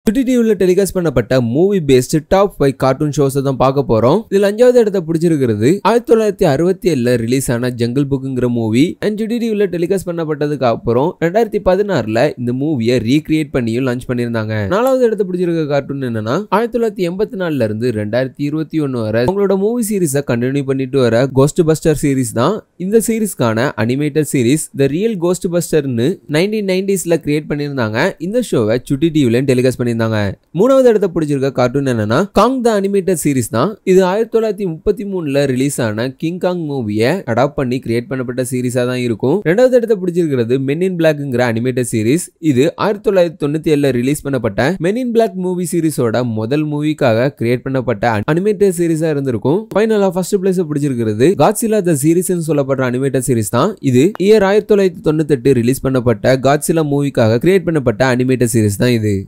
சுட்டி டிவில டெலிகாஸ்ட் பண்ணப்பட்ட movie based top five cartoon shows தான் பார்க்க போறோம் இதுல அஞ்சாவது இடத்த பிடிச்சிருக்கிறது ஆயிரத்தி தொள்ளாயிரத்தி அறுபத்தி ஏழுல ரிலீஸ் ஆன ஜங்கிள் புக்குங்கிற மூவி அண்ட் சுட்டி டிவில டெலிகாஸ்ட் பண்ணப்பட்டதுக்கு அப்புறம் ரெண்டாயிரத்தி பதினாறுல இந்த மூவியை ரீக்ரியேட் பண்ணியும் லான்ச் பண்ணியிருந்தாங்க நாலாவது இடத்த பிடிச்சிருக்க கார்ட்டூன் என்னன்னா ஆயிரத்தி தொள்ளாயிரத்தி எண்பத்தி நாலுல இருந்து ரெண்டாயிரத்தி இருபத்தி ஒன்னு வரை அவங்களோட மூவி சீரிஸை கண்டினியூ பண்ணிட்டு வர கோஸ்ட் பஸ்டர் சீரிஸ் தான் இந்த சீரிஸ்க்கான animated series the real ghost பஸ்டர்னு நைன்டீன் நைன்டிஸ்ல கிரியேட் பண்ணியிருந்தாங்க இந்த ஷோவை சுட்டி டிவிலையும் டெலிகாஸ்ட் பண்ணியிருந்தாங்க மூணாவது இடத்த பிடிச்சிருக்க கார்ட்டூன் என்னன்னா காங் த அனிமேட்டட் சீரிஸ் தான் இது ஆயிரத்தி தொள்ளாயிரத்தி முப்பத்தி மூணுல ரிலீஸ் ஆன கிங் காங் மூவியை அடாப்ட் பண்ணி கிரியேட் பண்ணப்பட்ட சீரிஸா தான் இருக்கும் ரெண்டாவது இடத்த பிடிச்சிருக்கிறது மென் இன் பிளாக்ங்கிற அனிமேட்டட் சீரிஸ் இது ஆயிரத்தி தொள்ளாயிரத்தி தொண்ணூத்தி ஏழுல ரிலீஸ் பண்ணப்பட்ட மென் இன் பிளாக் மூவி சீரிஸோட முதல் மூவிக்காக கிரியேட் பண்ணப்பட்ட அனிமேட்டட் சீரிஸா இருந்திருக்கும் ஃபைனலா ஃபர்ஸ்ட் பிளேஸ் பிடிச்சிருக்கிறது காட்சிலா த சீரிஸ் சொல்லப்படுற அனிமேட்டட் சீரிஸ் தான் இது இயர் ஆயிரத்தி தொள்ளாயிரத்தி தொண்ணூத்தி ரிலீஸ் பண்ணப்பட்ட காட்சிலா மூவிக்காக கிரியேட் பண்ணப்பட்ட அனிமேட்டட் சீரிஸ் தான் இது